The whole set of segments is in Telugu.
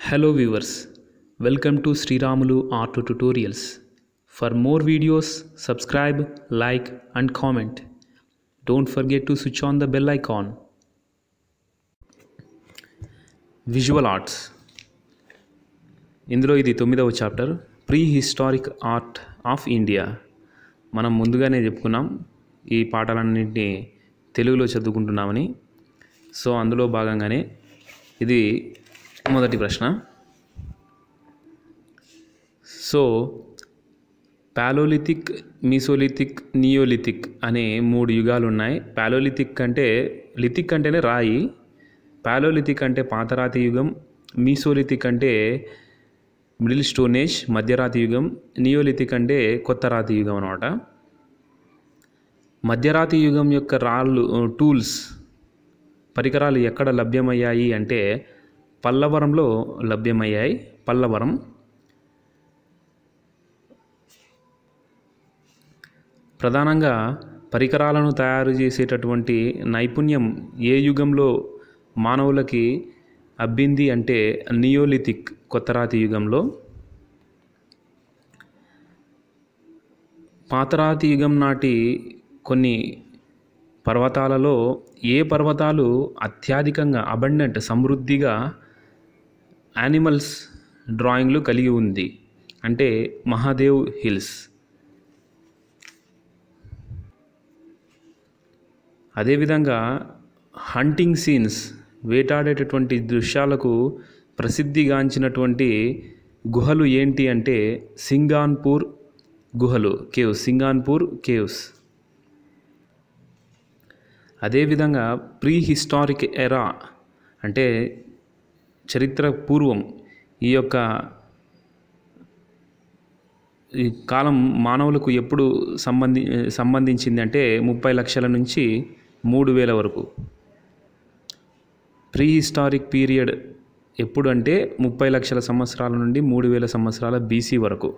Hello viewers, welcome to Sriramulu Art Tutorials. For more videos, subscribe, like and comment. Don't forget to switch on the bell icon. Visual arts ఇందులో ఇది తొమ్మిదవ chapter pre historic art of India మనం ముందుగానే చెప్పుకున్నాం ఈ పాఠాలన్నింటినీ తెలుగులో చదువుకుంటున్నామని సో అందులో భాగంగానే ఇది మొదటి ప్రశ్న సో పాలోలిథిక్ మీసోలిథిక్ నియోలిథిక్ అనే మూడు యుగాలు ఉన్నాయి పాలోలిథిక్ అంటే లిథిక్ అంటేనే రాయి పాలోలిథిక్ అంటే పాతరాతి యుగం మీసోలిథిక్ అంటే మిడిల్ స్టోనేజ్ మధ్యరాతి యుగం నియోలిథిక్ అంటే కొత్త రాతి యుగం అనమాట మధ్యరాతి యుగం యొక్క రాళ్ళు టూల్స్ పరికరాలు ఎక్కడ లభ్యమయ్యాయి అంటే పల్లవరంలో లభ్యమయ్యాయి పల్లవరం ప్రధానంగా పరికరాలను తయారు చేసేటటువంటి నైపుణ్యం ఏ యుగంలో మానవులకి అబ్బింది అంటే నియోలిథిక్ కొత్తరాతి యుగంలో పాతరాతి యుగం నాటి కొన్ని పర్వతాలలో ఏ పర్వతాలు అత్యధికంగా అబండెంట్ సమృద్ధిగా యానిమల్స్ డ్రాయింగ్లు కలిగి ఉంది అంటే మహాదేవ్ హిల్స్ అదేవిధంగా హంటింగ్ సీన్స్ వేటాడేటటువంటి దృశ్యాలకు ప్రసిద్ధిగాంచినటువంటి గుహలు ఏంటి అంటే సింగాన్పూర్ గుహలు కేవ్స్ సింగాన్పూర్ కేవ్స్ అదేవిధంగా ప్రీ హిస్టారిక్ ఎరా అంటే చరిత్ర పూర్వం ఈ యొక్క ఈ కాలం మానవులకు ఎప్పుడు సంబంధి సంబంధించింది అంటే ముప్పై లక్షల నుంచి మూడు వేల వరకు ప్రీ హిస్టారిక్ పీరియడ్ ఎప్పుడు అంటే ముప్పై లక్షల సంవత్సరాల నుండి మూడు వేల సంవత్సరాల బీసీ వరకు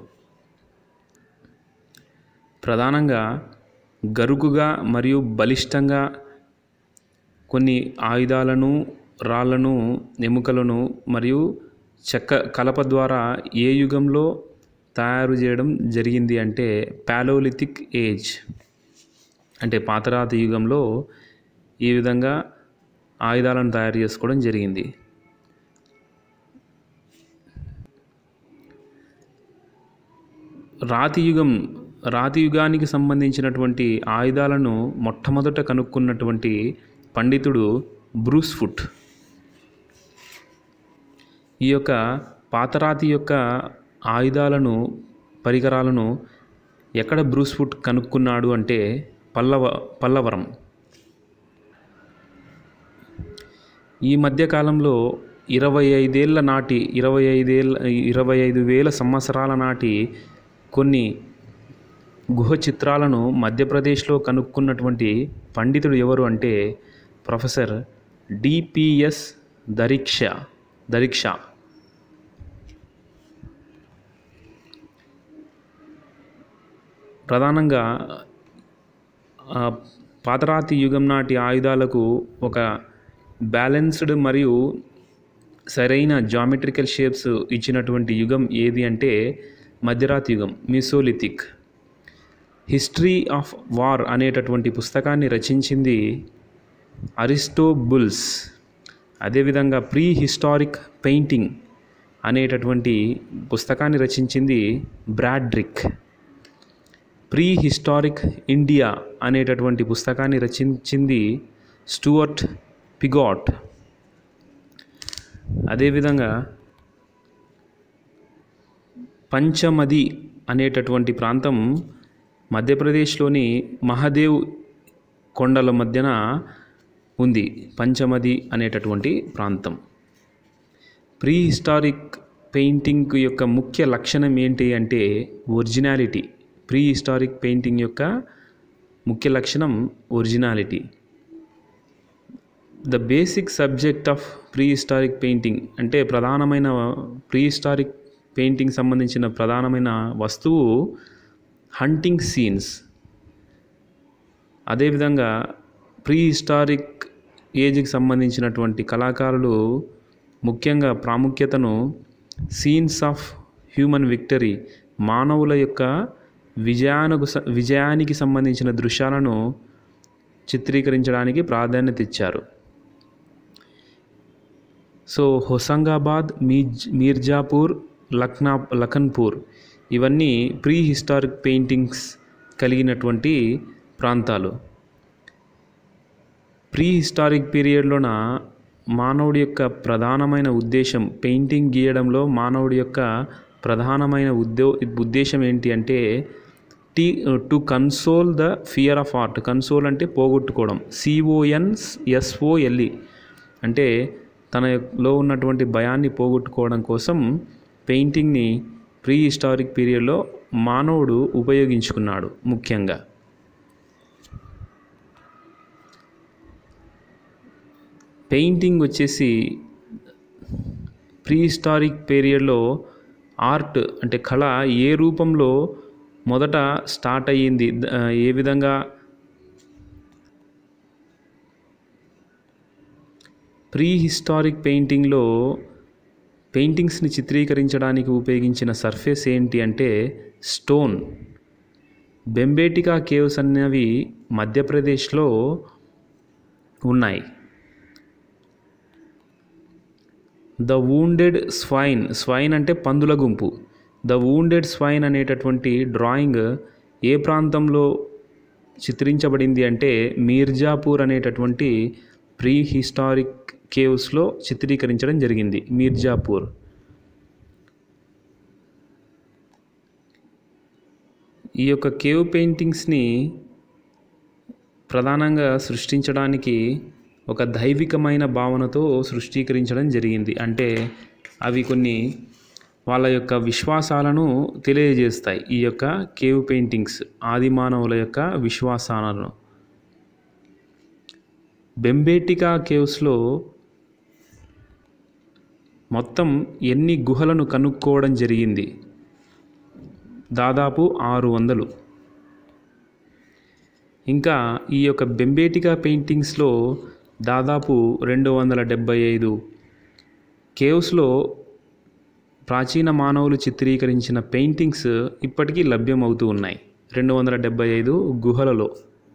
ప్రధానంగా గరుకుగా మరియు బలిష్టంగా కొన్ని ఆయుధాలను రాళ్లను ఎముకలను మరియు చెక్క కలప ద్వారా ఏ యుగంలో తయారు చేయడం జరిగింది అంటే పాలోలిథిక్ ఏజ్ అంటే పాతరాతి యుగంలో ఈ విధంగా ఆయుధాలను తయారు చేసుకోవడం జరిగింది రాతి యుగం రాతి యుగానికి సంబంధించినటువంటి ఆయుధాలను మొట్టమొదట కనుక్కున్నటువంటి పండితుడు బ్రూస్ ఫుట్ ఈ యొక్క పాతరాతి యొక్క ఆయుధాలను పరికరాలను ఎక్కడ బ్రూస్ ఫుట్ కనుక్కున్నాడు అంటే పల్లవ పల్లవరం ఈ మధ్యకాలంలో ఇరవై ఐదేళ్ల నాటి ఇరవై ఐదేళ్ళ ఇరవై ఐదు వేల సంవత్సరాల నాటి కొన్ని గుహ చిత్రాలను మధ్యప్రదేశ్లో కనుక్కున్నటువంటి పండితుడు ఎవరు అంటే ప్రొఫెసర్ డిపిఎస్ దరీక్ష దరీక్ష ప్రధానంగా పాతరాతి యుగం నాటి ఆయుధాలకు ఒక బ్యాలెన్స్డ్ మరియు సరైన జామెట్రికల్ షేప్స్ ఇచ్చినటువంటి యుగం ఏది అంటే మధ్యరాతి యుగం మిసోలిథిక్ హిస్టరీ ఆఫ్ వార్ అనేటటువంటి పుస్తకాన్ని రచించింది అరిస్టోబుల్స్ అదేవిధంగా ప్రీ హిస్టారిక్ పెయింటింగ్ అనేటటువంటి పుస్తకాన్ని రచించింది బ్రాడ్రిక్ ప్రీ హిస్టారిక్ ఇండియా అనేటటువంటి పుస్తకాన్ని రచించింది స్టూవర్ట్ పిగాట్ అదేవిధంగా పంచమది అనేటటువంటి ప్రాంతం మధ్యప్రదేశ్లోని మహాదేవ్ కొండల మధ్యన ఉంది పంచమది అనేటటువంటి ప్రాంతం ప్రీ హిస్టారిక్ పెయింటింగ్ యొక్క ముఖ్య లక్షణం ఏంటి అంటే ఒరిజినాలిటీ ప్రీ హిస్టారిక్ పెయింటింగ్ యొక్క ముఖ్య లక్షణం originality the basic subject of pre historic painting అంటే ప్రధానమైన ప్రీ హిస్టారిక్ పెయింటింగ్ సంబంధించిన ప్రధానమైన వస్తువు హంటింగ్ సీన్స్ అదేవిధంగా ప్రీ హిస్టారిక్ ఏజ్కి సంబంధించినటువంటి కళాకారులు ముఖ్యంగా ప్రాముఖ్యతను సీన్స్ ఆఫ్ హ్యూమన్ విక్టరీ మానవుల యొక్క విజయానికి స- విజయానికి సంబంధించిన దృశ్యాలను చిత్రీకరించడానికి ప్రాధాన్యత ఇచ్చారు సో హొసంగాబాద్ మీజ్ మీర్జాపూర్ లక్నా లఖన్పూర్ ఇవన్నీ ప్రీ హిస్టారిక్ పెయింటింగ్స్ కలిగినటువంటి ప్రాంతాలు ప్రీ హిస్టారిక్ పీరియడ్లోన మానవుడి యొక్క ప్రధానమైన ఉద్దేశం పెయింటింగ్ గీయడంలో మానవుడి యొక్క ప్రధానమైన ఉద్దో ఉద్దేశం ఏంటి అంటే టీ to console the fear of art console అంటే పోగొట్టుకోవడం సిఓఎన్ ఎస్ఓఎల్ఈ అంటే తనలో ఉన్నటువంటి భయాన్ని పోగొట్టుకోవడం కోసం పెయింటింగ్ని ప్రీ హిస్టారిక్ పీరియడ్లో మానవుడు ఉపయోగించుకున్నాడు ముఖ్యంగా పెయింటింగ్ వచ్చేసి ప్రీ హిస్టారిక్ పీరియడ్లో ఆర్ట్ అంటే కళ ఏ రూపంలో మొదట స్టార్ట్ అయ్యింది ద- ఏ విధంగా ప్రీ హిస్టారిక్ పెయింటింగ్లో పెయింటింగ్స్ని చిత్రీకరించడానికి ఉపయోగించిన సర్ఫేస్ ఏంటి అంటే స్టోన్ బెంబేటికా కేవ్స్ అనేవి మధ్యప్రదేశ్లో ఉన్నాయి ద వూండెడ్ స్వైన్ స్వైన్ అంటే పందుల గుంపు ద వూండెడ్ స్వైన్ అనేటటువంటి డ్రాయింగ్ ఏ ప్రాంతంలో చిత్రించబడింది అంటే మీర్జాపూర్ అనేటటువంటి ప్రీ హిస్టారిక్ కేవ్స్లో చిత్రీకరించడం జరిగింది మీర్జాపూర్ ఈ యొక్క కేవ్ పెయింటింగ్స్ని ప్రధానంగా సృష్టించడానికి ఒక దైవికమైన భావనతో సృష్టీకరించడం జరిగింది అంటే అవి కొన్ని వాళ్ళ యొక్క విశ్వాసాలను తెలియజేస్తాయి ఈ యొక్క కేవ్ పెయింటింగ్స్ ఆది మానవుల యొక్క విశ్వాసాలను బెంబేటికా కేవ్స్లో మొత్తం ఎన్ని గుహలను కనుక్కోవడం జరిగింది దాదాపు ఆరు వందలు ఇంకా ఈ యొక్క బెంబేటికా పెయింటింగ్స్లో దాదాపు రెండు వందల డెబ్భై ఐదు కేవ్స్లో ప్రాచీన మానవులు చిత్రీకరించిన పెయింటింగ్స్ ఇప్పటికీ లభ్యమవుతూ ఉన్నాయి రెండు వందల డెబ్భై ఐదు గుహలలో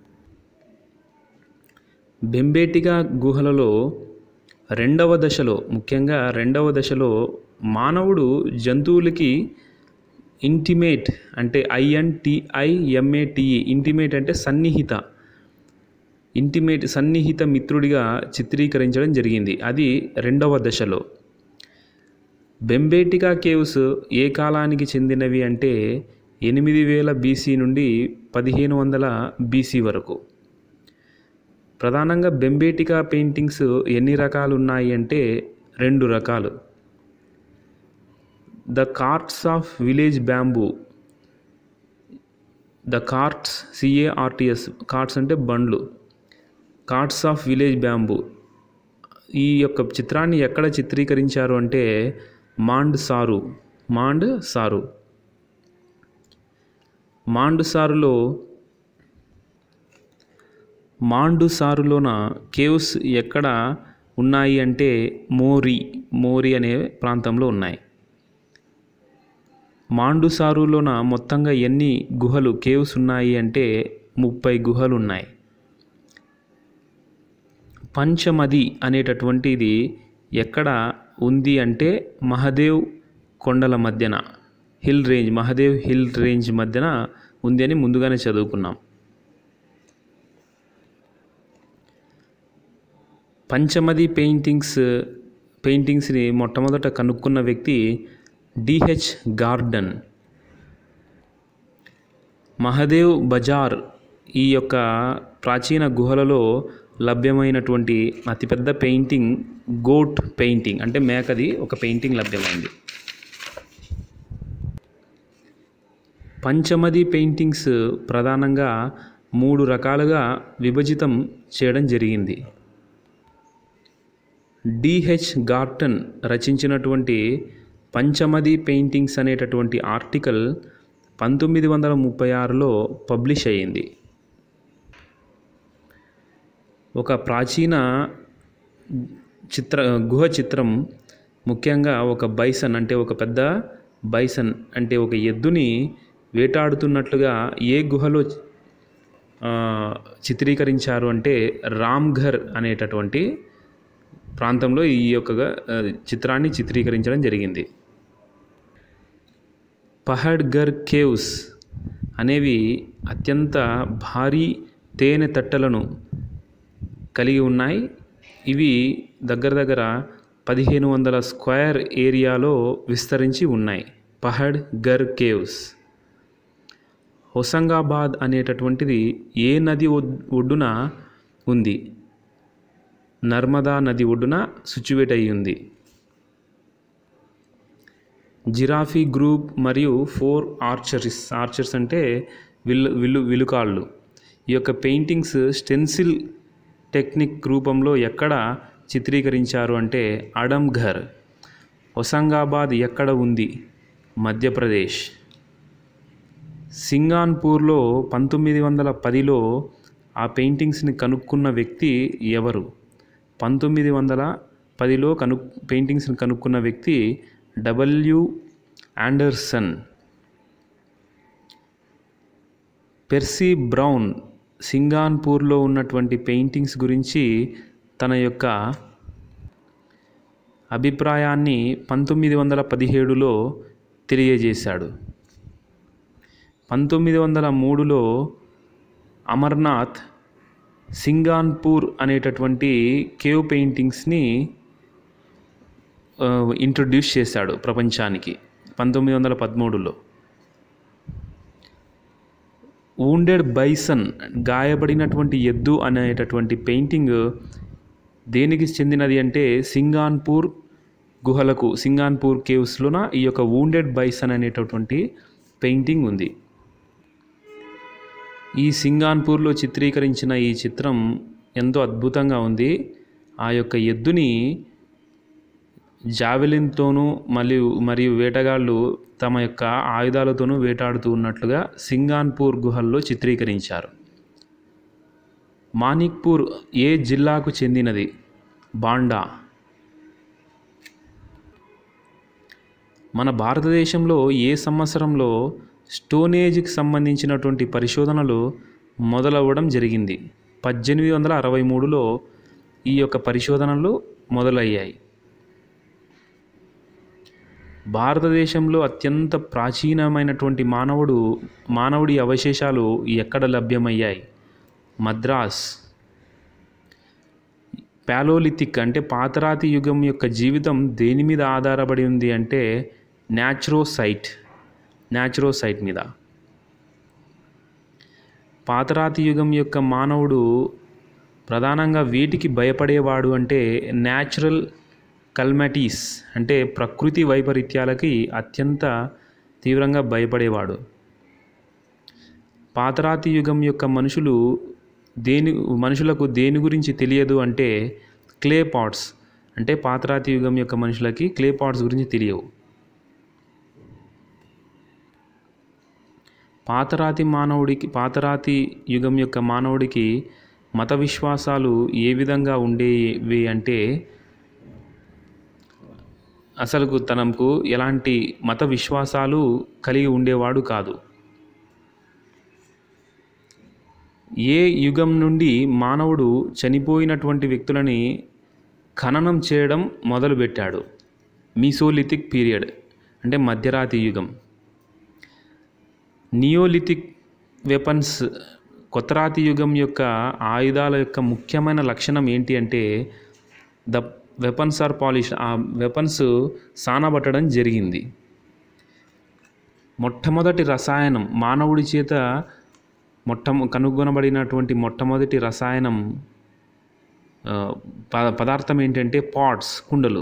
బెంబేటిగా గుహలలో రెండవ దశలో ముఖ్యంగా రెండవ దశలో మానవుడు జంతువులకి ఇంటిమేట్ అంటే ఐఎన్టిఐఎంఏటిఈ ఇంటిమేట్ అంటే సన్నిహిత ఇంటిమేట్ సన్నిహిత మిత్రుడిగా చిత్రీకరించడం జరిగింది అది రెండవ దశలో బెంబేటికా కేవ్స్ ఏ కాలానికి చెందినవి అంటే ఎనిమిది వేల బీసీ నుండి పదిహేను వందల బీసీ వరకు ప్రధానంగా బెంబేటికా పెయింటింగ్స్ ఎన్ని రకాలు ఉన్నాయి అంటే రెండు రకాలు the carts of village bamboo the carts C A R T S carts అంటే బండ్లు కార్ట్స్ ఆఫ్ విలేజ్ బ్యాంబూ ఈ యొక్క చిత్రాన్ని ఎక్కడ చిత్రీకరించారు అంటే మాండ్ సారు మాండ్ సారు మాండ్ సారులో మాండు సారులోన కేవ్స్ ఎక్కడ ఉన్నాయి అంటే మోరి మోరి అనే ప్రాంతంలో ఉన్నాయి మాండుసారులోన మొత్తంగా ఎన్ని గుహలు కేవ్స్ ఉన్నాయి అంటే ముప్పై గుహలు ఉన్నాయి పంచమది అనేటటువంటిది ఎక్కడ ఉంది అంటే మహదేవ్ కొండల మధ్యన hill range Mahadev hill range మధ్యన ఉంది అని ముందుగానే చదువుకున్నాం పంచమది పెయింటింగ్స్ పెయింటింగ్స్ని మొట్టమొదట కనుక్కున్న వ్యక్తి డిహెచ్ గార్డెన్ మహదేవ్ బజార్ ఈ యొక్క ప్రాచీన గుహలలో లభ్యమైనటువంటి అతిపెద్ద పెయింటింగ్ గోట్ పెయింటింగ్ అంటే మేకది ఒక పెయింటింగ్ లభ్యమైంది పంచమది పెయింటింగ్స్ ప్రధానంగా మూడు రకాలుగా విభజితం చేయడం జరిగింది డిహెచ్ గార్టన్ రచించినటువంటి పంచమది పెయింటింగ్స్ అనేటటువంటి ఆర్టికల్ పంతొమ్మిది వందల ముప్పై ఆరులో పబ్లిష్ అయ్యింది ఒక ప్రాచీన చిత్ర గుహ చిత్రం ముఖ్యంగా ఒక బైసన్ అంటే ఒక పెద్ద బైసన్ అంటే ఒక ఎద్దుని వేటాడుతున్నట్లుగా ఏ గుహలో ఆ, చిత్రీకరించారు అంటే రామ్ఘర్ అనేటటువంటి ప్రాంతంలో ఈ యొక్క ఆ, చిత్రాన్ని చిత్రీకరించడం జరిగింది పహడ్గర్ కేవ్స్ అనేవి అత్యంత భారీ తేనె తట్టలను కలిగి ఉన్నాయి ఇవి దగ్గర దగ్గర పదిహేను వందల స్క్వేర్ ఏరియాలో విస్తరించి ఉన్నాయి పహడ్ గర్ కేవ్స్ హొసంగాబాద్ అనేటటువంటిది ఏ నది ఒడ్- ఒడ్డున ఉంది నర్మదా నది ఒడ్డున సిచ్యువేట్ అయి ఉంది జిరాఫీ గ్రూప్ మరియు ఫోర్ ఆర్చర్స్ ఆర్చర్స్ అంటే విల్లు విల్లు విలుకాళ్ళు ఈ యొక్క పెయింటింగ్స్ స్టెన్సిల్ టెక్నిక్ రూపంలో ఎక్కడ చిత్రీకరించారు అంటే అడమ్ఘర్ హొసంగాబాద్ ఎక్కడ ఉంది మధ్యప్రదేశ్ సింగాన్పూర్లో పంతొమ్మిది వందల పదిలో ఆ పెయింటింగ్స్ని కనుక్కున్న వ్యక్తి ఎవరు పంతొమ్మిది వందల పదిలో కను పెయింటింగ్స్ని కనుక్కున్న వ్యక్తి డబ్ల్యూ ఆండర్సన్ పెర్సీ బ్రౌన్ సింగాన్పూర్లో ఉన్నటువంటి పెయింటింగ్స్ గురించి తన యొక్క అభిప్రాయాన్ని పంతొమ్మిది వందల పదిహేడులో తెలియజేశాడు పంతొమ్మిది వందల మూడులో అమర్నాథ్ సింగాన్పూర్ అనేటటువంటి కేవ్ పెయింటింగ్స్ని ఆ, ఇంట్రొడ్యూస్ చేశాడు ప్రపంచానికి పంతొమ్మిది వందల పదమూడులో వూండెడ్ బైసన్ గాయపడినటువంటి ఎద్దు అనేటటువంటి పెయింటింగ్ దేనికి చెందినది అంటే సింగాన్పూర్ గుహలకు సింగాన్పూర్ కేవ్స్లోన ఈ యొక్క వూండెడ్ బైసన్ అనేటటువంటి పెయింటింగ్ ఉంది ఈ సింగాన్పూర్లో చిత్రీకరించిన ఈ చిత్రం ఎంతో అద్భుతంగా ఉంది ఆ యొక్క ఎద్దుని జావెలిన్తోనూ మరియు మరియు వేటగాళ్ళు తమ యొక్క ఆయుధాలతోనూ వేటాడుతూ ఉన్నట్లుగా సింగాన్పూర్ గుహల్లో చిత్రీకరించారు మాణిక్పూర్ ఏ జిల్లాకు చెందినది బాండా మన భారతదేశంలో ఏ సంవత్సరంలో స్టోన్ ఏజ్కి సంబంధించినటువంటి పరిశోధనలు మొదలవ్వడం జరిగింది పద్దెనిమిది వందల అరవై మూడులో ఈ యొక్క పరిశోధనలు మొదలయ్యాయి భారతదేశంలో అత్యంత ప్రాచీనమైనటువంటి మానవుడు మానవుడి అవశేషాలు ఎక్కడ లభ్యమయ్యాయి మద్రాస్ ప్యాలోలిథిక్ అంటే పాతరాతి యుగం యొక్క జీవితం దేని మీద ఆధారపడి ఉంది అంటే న్యాచురోసైట్ న్యాచురోసైట్ మీద పాతరాతి యుగం యొక్క మానవుడు ప్రధానంగా వీటికి భయపడేవాడు అంటే న్యాచురల్ కల్మాటీస్ అంటే ప్రకృతి వైపరీత్యాలకి అత్యంత తీవ్రంగా భయపడేవాడు పాతరాతి యుగం యొక్క మనుషులు దేని మనుషులకు దేని గురించి తెలియదు అంటే క్లే పాట్స్ అంటే పాతరాతి యుగం యొక్క మనుషులకి క్లే పాట్స్ గురించి తెలియవు పాతరాతి మానవుడికి పాతరాతి యుగం యొక్క మానవుడికి మత విశ్వాసాలు ఏ విధంగా ఉండేవి అంటే అసలు తనకు ఎలాంటి మత విశ్వాసాలు కలిగి ఉండేవాడు కాదు ఏ యుగం నుండి మానవుడు చనిపోయినటువంటి వ్యక్తులని ఖననం చేయడం మొదలుపెట్టాడు మీసోలిథిక్ పీరియడ్ అంటే మధ్యరాతి యుగం నియోలిథిక్ వెపన్స్ కొత్తరాతి యుగం యొక్క ఆయుధాల యొక్క ముఖ్యమైన లక్షణం ఏంటి అంటే ద వెపన్స్ ఆర్ పాలిష్ ఆ వెపన్స్ సానబట్టడం జరిగింది మొట్టమొదటి రసాయనం మానవుడి చేత మొట్ట కనుగొనబడినటువంటి మొట్టమొదటి రసాయనం ఆ, ప పదార్థం ఏంటంటే పాట్స్ కుండలు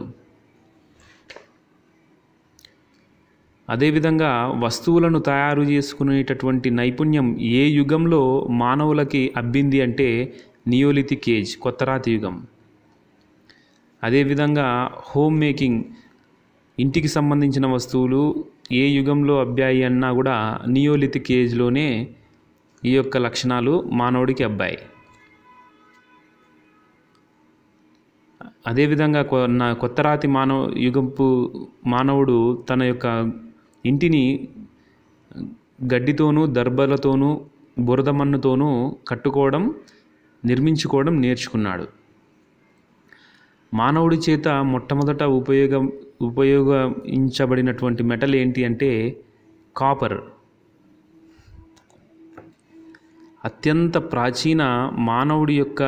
అదేవిధంగా వస్తువులను తయారు చేసుకునేటటువంటి నైపుణ్యం ఏ యుగంలో మానవులకి అబ్బింది అంటే నియోలిథిక్ ఏజ్ కొత్తరాతి యుగం అదేవిధంగా హోమ్ మేకింగ్ ఇంటికి సంబంధించిన వస్తువులు ఏ యుగంలో అబ్బాయి అన్నా కూడా నియోలిథిక్ ఏజ్లోనే ఈ యొక్క లక్షణాలు మానవుడికి అబ్బాయి అదేవిధంగా కొన్న కొత్త రాతి మానవ యుగంపు మానవుడు తన యొక్క ఇంటిని గడ్డితోనూ దర్బలతోనూ బురద మన్నుతోనూ కట్టుకోవడం నిర్మించుకోవడం నేర్చుకున్నాడు మానవుడి చేత మొట్టమొదట ఉపయోగం ఉపయోగించబడినటువంటి మెటల్ ఏంటి అంటే కాపర్ అత్యంత ప్రాచీన మానవుడి యొక్క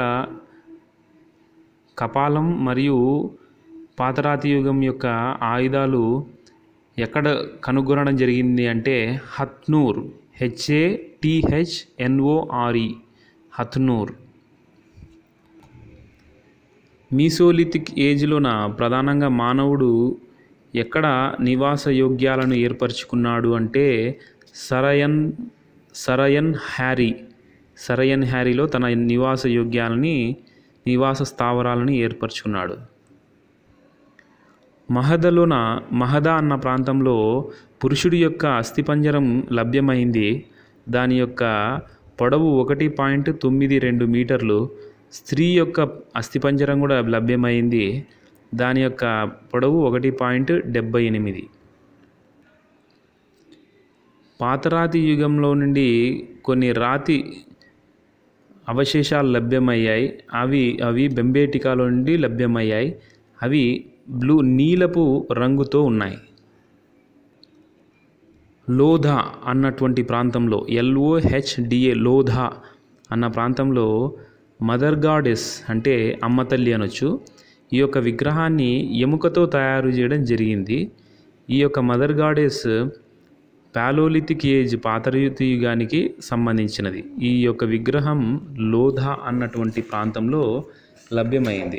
కపాలం మరియు పాతరాతి యుగం యొక్క ఆయుధాలు ఎక్కడ కనుగొనడం జరిగింది అంటే Hathnore H A T H N O R E Hathnore Mesolithic ఏజ్లోన ప్రధానంగా మానవుడు ఎక్కడ నివాస యోగ్యాలను ఏర్పరచుకున్నాడు అంటే సరయన్ సరయన్ హ్యారీ సరయన్ హ్యారీలో తన నివాస యోగ్యాలని నివాస స్థావరాలను ఏర్పరచుకున్నాడు మహదలోన మహద అన్న ప్రాంతంలో పురుషుడి యొక్క అస్థిపంజరం లభ్యమైంది దాని యొక్క పొడవు ఒకటి పాయింట్ తొమ్మిది రెండు మీటర్లు స్త్రీ యొక్క అస్థిపంజరం కూడా లభ్యమైంది దాని యొక్క పొడవు ఒకటి పాయింట్ డెబ్బై ఎనిమిది పాతరాతి యుగంలో నుండి కొన్ని రాతి అవశేషాలు లభ్యమయ్యాయి అవి అవి బెంబేటికాలో నుండి లభ్యమయ్యాయి అవి బ్లూ నీలపు రంగుతో ఉన్నాయి లోధా అన్నటువంటి ప్రాంతంలో ఎల్ఓహెచ్డిఏ లోధా అన్న ప్రాంతంలో మదర్ గాడెస్ అంటే అమ్మ తల్లి అనొచ్చు ఈ యొక్క విగ్రహాన్ని ఎముకతో తయారు చేయడం జరిగింది ఈ యొక్క మదర్ గాడెస్ పాలోలిథిక్ ఏజ్ పాతరయుతి యుగానికి సంబంధించినది ఈ యొక్క విగ్రహం లోధా అన్నటువంటి ప్రాంతంలో లభ్యమైంది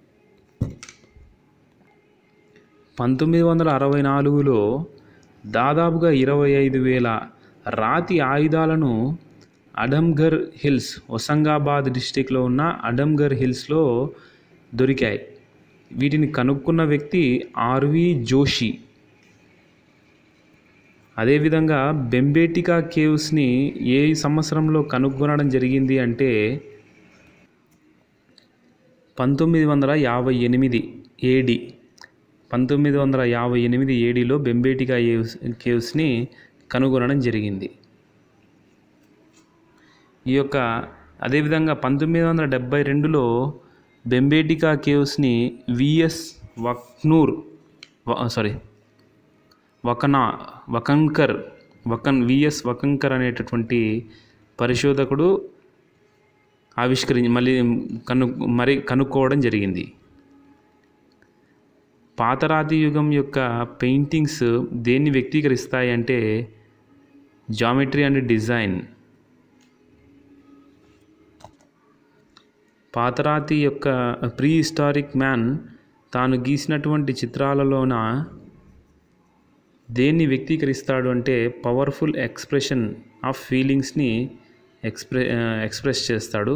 పంతొమ్మిది వందల అరవై నాలుగులో దాదాపుగా ఇరవై ఐదు వేల రాతి ఆయుధాలను అడమ్ఘర్ హిల్స్ హొసంగాబాద్ డిస్టిక్లో ఉన్న అడమ్ఘర్ హిల్స్లో దొరికాయి వీటిని కనుక్కున్న వ్యక్తి ఆర్వి జోషి అదేవిధంగా బెంబేటికా కేవ్స్ని ఏ సంవత్సరంలో కనుగొనడం జరిగింది అంటే పంతొమ్మిది వందల యాభై ఎనిమిది ఏడి పంతొమ్మిది వందల యాభై ఎనిమిది ఏడిలో బెంబేటికా కేవ్స్ కేవ్స్ని కనుగొనడం జరిగింది ఈ యొక్క అదేవిధంగా పంతొమ్మిది వందల డెబ్భై రెండులో బెంబేటికా కేవ్స్ని విఎస్ వక్నూర్ సారీ వకనా వకంకర్ వకన్ విఎస్ వకంకర్ అనేటటువంటి పరిశోధకుడు ఆవిష్కరించి మళ్ళీ కను మరి కనుక్కోవడం జరిగింది పాతరాతి యుగం యొక్క పెయింటింగ్స్ దేన్ని వ్యక్తీకరిస్తాయి అంటే జామెట్రీ అండ్ డిజైన్ పాతరాతి యొక్క ప్రీ హిస్టారిక్ మ్యాన్ తాను గీసినటువంటి చిత్రాలలోన దేన్ని వ్యక్తీకరిస్తాడు అంటే పవర్ఫుల్ ఎక్స్ప్రెషన్ ఆఫ్ ఫీలింగ్స్ని ఎక్స్ప్రె ఎక్స్ప్రెస్ చేస్తాడు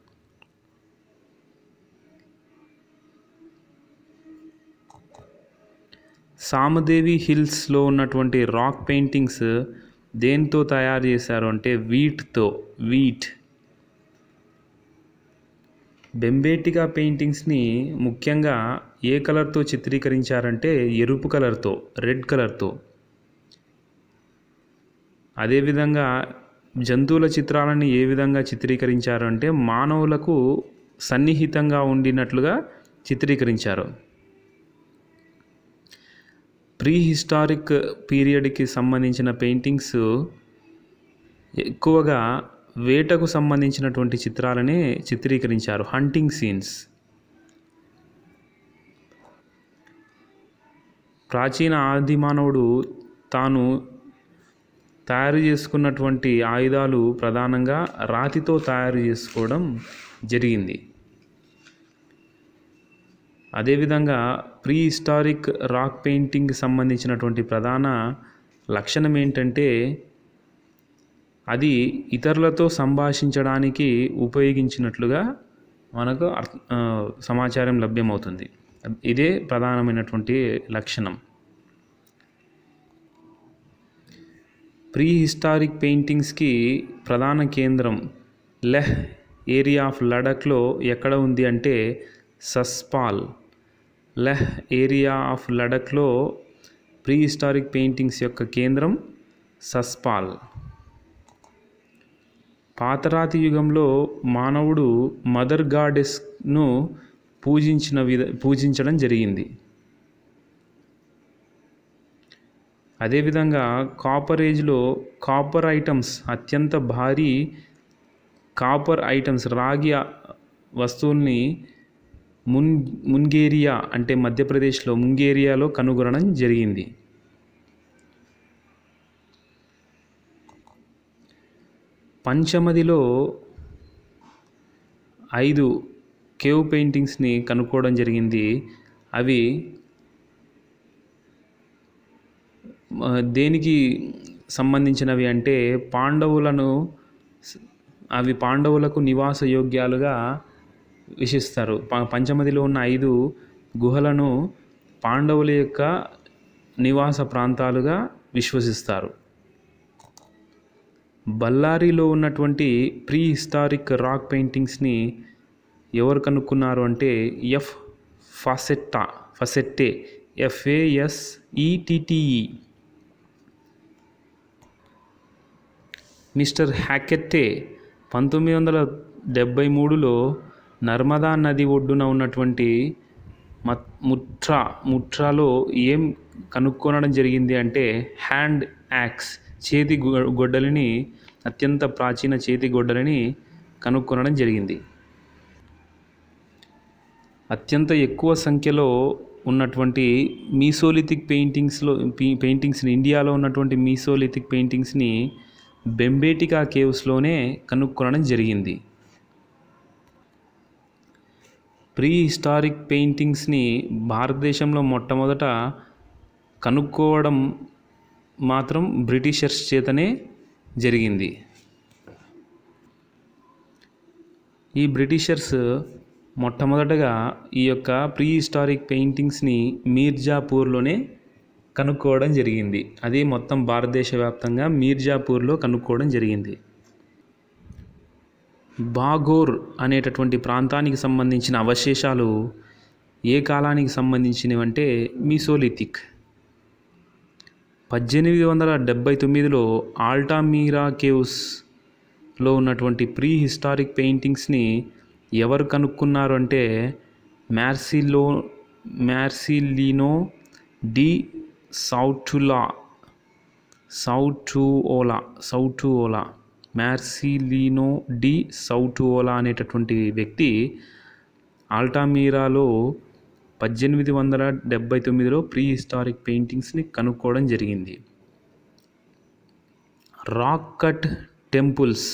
సామదేవి హిల్స్లో ఉన్నటువంటి రాక్ పెయింటింగ్స్ దేంతో తయారు చేశారు అంటే వీట్తో వీట్ బెంబేటికా పెయింటింగ్స్ని ముఖ్యంగా ఏ కలర్తో చిత్రీకరించారంటే ఎరుపు కలర్తో రెడ్ కలర్తో అదేవిధంగా జంతువుల చిత్రాలని ఏ విధంగా చిత్రీకరించారు అంటే మానవులకు సన్నిహితంగా ఉండినట్లుగా చిత్రీకరించారు ప్రీ హిస్టారిక్ పీరియడ్కి సంబంధించిన పెయింటింగ్స్ ఎక్కువగా వేటకు సంబంధించినటువంటి చిత్రాలనే చిత్రీకరించారు హంటింగ్ సీన్స్ ప్రాచీన ఆది మానవుడు తాను తయారు చేసుకున్నటువంటి ఆయుధాలు ప్రధానంగా రాతితో తయారు చేసుకోవడం జరిగింది అదేవిధంగా ప్రీ హిస్టారిక్ రాక్ పెయింటింగ్ సంబంధించినటువంటి ప్రధాన లక్షణం ఏంటంటే అది ఇతరులతో సంభాషించడానికి ఉపయోగించినట్లుగా మనకు అర్థ సమాచారం లభ్యమవుతుంది ఇదే ప్రధానమైనటువంటి లక్షణం ప్రీ హిస్టారిక్ పెయింటింగ్స్కి ప్రధాన కేంద్రం లెహ్ ఏరియా ఆఫ్ లడఖ్లో ఎక్కడ ఉంది అంటే సస్పాల్ లెహ్ ఏరియా ఆఫ్ లడఖ్లో ప్రీ హిస్టారిక్ పెయింటింగ్స్ యొక్క కేంద్రం సస్పాల్ పాతరాతి యుగంలో మానవుడు మదర్ గాడెస్ను పూజించిన విధ పూజించడం జరిగింది అదేవిధంగా కాపర్ ఏజ్లో కాపర్ ఐటమ్స్ అత్యంత భారీ కాపర్ ఐటమ్స్ రాగి వస్తువుల్ని మున్ మున్గేరియా అంటే మధ్యప్రదేశ్లో ముంగేరియాలో కనుగొనడం జరిగింది పంచమదిలో ఐదు కేవ్ పెయింటింగ్స్ని కనుక్కోవడం జరిగింది అవి ఆ, దేనికి సంబంధించినవి అంటే పాండవులను అవి పాండవులకు నివాస యోగ్యాలుగా విశిస్తారు ప- పంచమదిలో ఉన్న ఐదు గుహలను పాండవుల యొక్క నివాస ప్రాంతాలుగా విశ్వసిస్తారు బళ్ళారిలో ఉన్నటువంటి ప్రీ హిస్టారిక్ రాక్ పెయింటింగ్స్ని ఎవరు కనుక్కున్నారు అంటే ఎఫ్ ఫాసెట్టా ఫసెట్టే ఎఫ్ఏఎస్ఈటిటిఈ మిస్టర్ హ్యాకెట్టే పంతొమ్మిది వందల డెబ్భై మూడులో నర్మదా నది ఒడ్డున ఉన్నటువంటి మత్ ముట్రా ముట్రాలో ఏం కనుక్కొనడం జరిగింది అంటే హ్యాండ్ యాక్స్ చేతి గొ- గొడ్డలిని అత్యంత ప్రాచీన చేతి గొడ్డలిని కనుక్కొనడం జరిగింది అత్యంత ఎక్కువ సంఖ్యలో ఉన్నటువంటి మీసోలిథిక్ పెయింటింగ్స్లో పీ- పెయింటింగ్స్ని ఇండియాలో ఉన్నటువంటి మీసోలిథిక్ పెయింటింగ్స్ని బెంబేటికా కేవ్స్లోనే కనుక్కొనడం జరిగింది ప్రీ హిస్టారిక్ పెయింటింగ్స్ని భారతదేశంలో మొట్టమొదట కనుక్కోవడం మాత్రం బ్రిటిషర్స్ చేతనే జరిగింది ఈ బ్రిటిషర్స్ మొట్టమొదటగా ఈ యొక్క ప్రీ హిస్టారిక్ పెయింటింగ్స్ని మీర్జాపూర్లోనే కనుక్కోవడం జరిగింది అది మొత్తం భారతదేశ వ్యాప్తంగా మీర్జాపూర్లో కనుక్కోవడం జరిగింది బాగోర్ అనేటటువంటి ప్రాంతానికి సంబంధించిన అవశేషాలు ఏ కాలానికి సంబంధించినవి అంటే మీసోలిథిక్ పద్దెనిమిది వందల డెబ్భై తొమ్మిదిలో ఆల్టామీరా కేవ్స్లో ఉన్నటువంటి ప్రీ హిస్టారిక్ పెయింటింగ్స్ని ఎవరు కనుక్కున్నారు అంటే మ్యార్సిలో Marcelino de Sautuola Sautuola Sautuola Marcelino de Sautuola అనేటటువంటి వ్యక్తి ఆల్టామీరాలో పద్దెనిమిది వందల డెబ్భై తొమ్మిదిలో ప్రీ హిస్టారిక్ పెయింటింగ్స్ని కనుక్కోవడం జరిగింది rock cut temples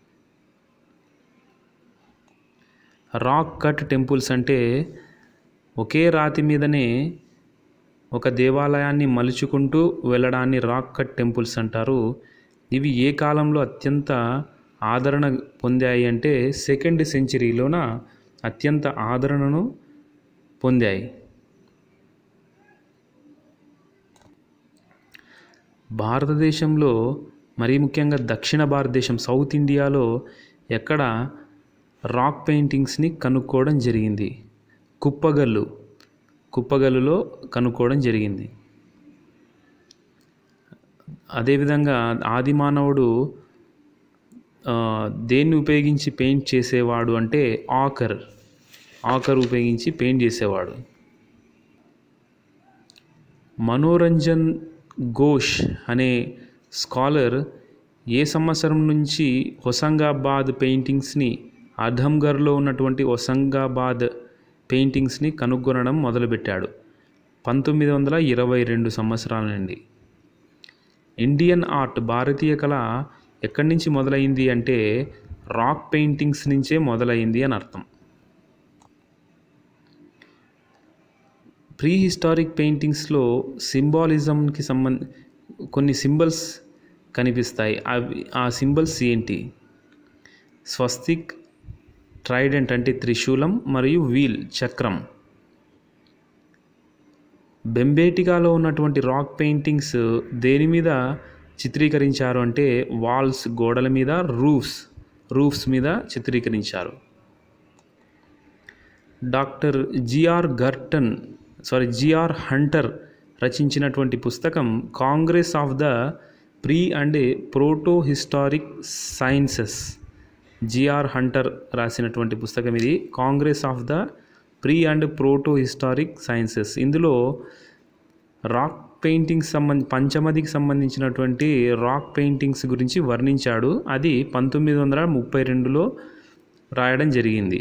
rock cut temples అంటే ఒకే రాతి మీదనే ఒక దేవాలయాన్ని మలుచుకుంటూ వెళ్ళడాన్ని రాక్ కట్ టెంపుల్స్ అంటారు ఇవి ఏ కాలంలో అత్యంత ఆదరణ పొందాయి అంటే సెకండ్ సెంచరీలోన అత్యంత ఆదరణను పొందాయి భారతదేశంలో మరీ ముఖ్యంగా దక్షిణ భారతదేశం సౌత్ ఇండియాలో ఎక్కడ రాక్ పెయింటింగ్స్ని కనుక్కోవడం జరిగింది కుప్పగల్లు కుప్పగల్లులో కనుక్కోవడం జరిగింది అదేవిధంగా ఆది మానవుడు ఆ, దేన్ని ఉపయోగించి పెయింట్ చేసేవాడు అంటే ఆకర్ ఆకర్ ఉపయోగించి పెయింట్ చేసేవాడు మనోరంజన్ ఘోష్ అనే స్కాలర్ ఏ సంవత్సరం నుంచి హొసంగాబాద్ పెయింటింగ్స్ని అధంగర్లో ఉన్నటువంటి హొసంగాబాద్ పెయింటింగ్స్ని కనుగొనడం మొదలుపెట్టాడు పంతొమ్మిది వందల ఇరవై రెండు సంవత్సరాల నుండి ఇండియన్ ఆర్ట్ భారతీయ కళ ఎక్కడి నుంచి మొదలైంది అంటే రాక్ పెయింటింగ్స్ నుంచే మొదలైంది అని అర్థం ప్రీ హిస్టారిక్ పెయింటింగ్స్లో సింబాలిజంకి సంబంధ కొన్ని సింబల్స్ కనిపిస్తాయి అవి ఆ సింబల్స్ ఏంటి స్వస్తిక్ ట్రైడెంట్ అంటే త్రిశూలం మరియు వీల్ చక్రం బెంబేటికాలో ఉన్నటువంటి రాక్ పెయింటింగ్స్ దేని మీద చిత్రీకరించారు అంటే వాల్స్ గోడల మీద రూఫ్స్ రూఫ్స్ మీద చిత్రీకరించారు doctor G R Garton sorry G R Hunter రచించినటువంటి పుస్తకం Congress of the pre and proto historic sciences G R Hunter రాసినటువంటి పుస్తకం ఇది Congress of the pre and proto historic sciences ఇందులో రాక్ పెయింటింగ్స్ సంబంధ పంచమదికి సంబంధించినటువంటి రాక్ పెయింటింగ్స్ గురించి వర్ణించాడు అది పంతొమ్మిది వందల ముప్పై రెండులో రాయడం జరిగింది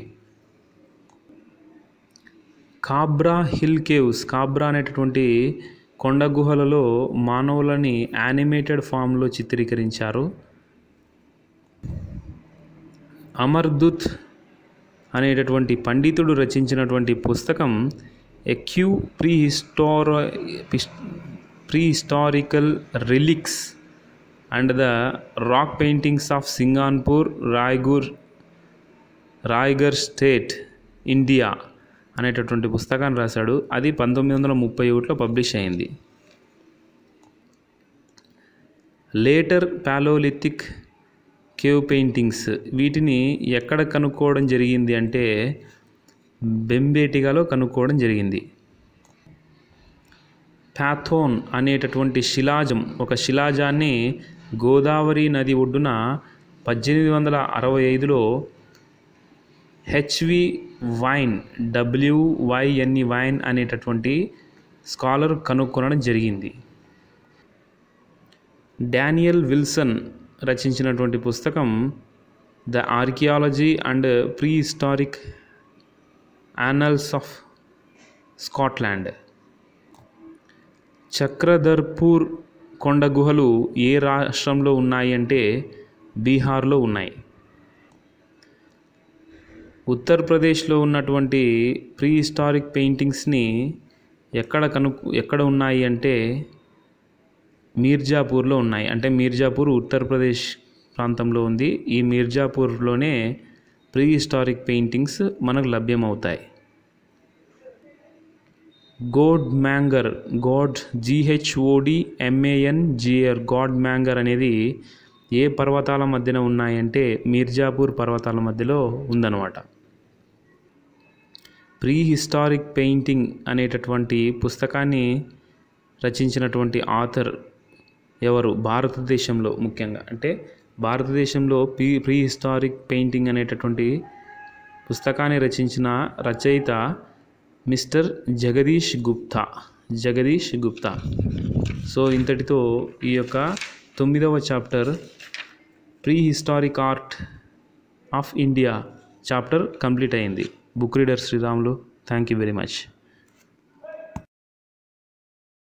కాబ్రా హిల్ కేవ్స్ కాబ్రా అనేటటువంటి కొండ గుహలలో మానవులని యానిమేటెడ్ ఫామ్లో చిత్రీకరించారు అమర్దుత్ అనేటటువంటి పండితుడు రచించినటువంటి పుస్తకం ఎక్యూ pre histo pre historical relics and the rock paintings of Singhanpur Raigarh Raigarh state India అనేటటువంటి పుస్తకాన్ని రాశాడు అది పంతొమ్మిది వందల ముప్పై ఒకటిలో పబ్లిష్ అయింది లేటర్ పాలోలిథిక్ కేవ్ పెయింటింగ్స్ వీటిని ఎక్కడ కనుక్కోవడం జరిగింది అంటే బెంబేటిగాలో కనుక్కోవడం జరిగింది ప్యాథోన్ అనేటటువంటి శిలాజం ఒక శిలాజాన్ని గోదావరి నది ఒడ్డున పద్దెనిమిది వందల అరవై ఐదులో హెచ్వి వైన్ డబ్ల్యూవైఎన్ఈ వైన్ అనేటటువంటి స్కాలర్ కనుక్కొనడం జరిగింది డానియల్ విల్సన్ రచించినటువంటి పుస్తకం the archaeology and pre historic annals of Scotland Chakradharpur కొండ గుహలు ఏ రాష్ట్రంలో ఉన్నాయి అంటే బీహార్లో ఉన్నాయి ఉత్తరప్రదేశ్లో ఉన్నటువంటి ప్రీ హిస్టారిక్ పెయింటింగ్స్ని ఎక్కడ కను ఎక్కడ ఉన్నాయి అంటే మీర్జాపూర్లో ఉన్నాయి అంటే మీర్జాపూర్ ఉత్తరప్రదేశ్ ప్రాంతంలో ఉంది ఈ మీర్జాపూర్లోనే ప్రీ హిస్టారిక్ పెయింటింగ్స్ మనకు లభ్యమవుతాయి Ghod Mangar Ghod G H O D M A N G R Ghod Mangar అనేది ఏ పర్వతాల మధ్యన ఉన్నాయంటే మీర్జాపూర్ పర్వతాల మధ్యలో ఉందన్నమాట ప్రీ హిస్టారిక్ పెయింటింగ్ అనేటటువంటి పుస్తకాన్ని రచించినటువంటి ఆథర్ ఎవరు భారతదేశంలో ముఖ్యంగా అంటే భారతదేశంలో ప్రీ ప్రీ హిస్టారిక్ పెయింటింగ్ అనేటటువంటి పుస్తకాన్ని రచించిన రచయిత మిస్టర్ జగదీష్ గుప్తా జగదీష్ గుప్తా సో ఇంతటితో ఈ యొక్క తొమ్మిదవ chapter pre historic art of India chapter complete అయింది book reader Sriramulu thank you very much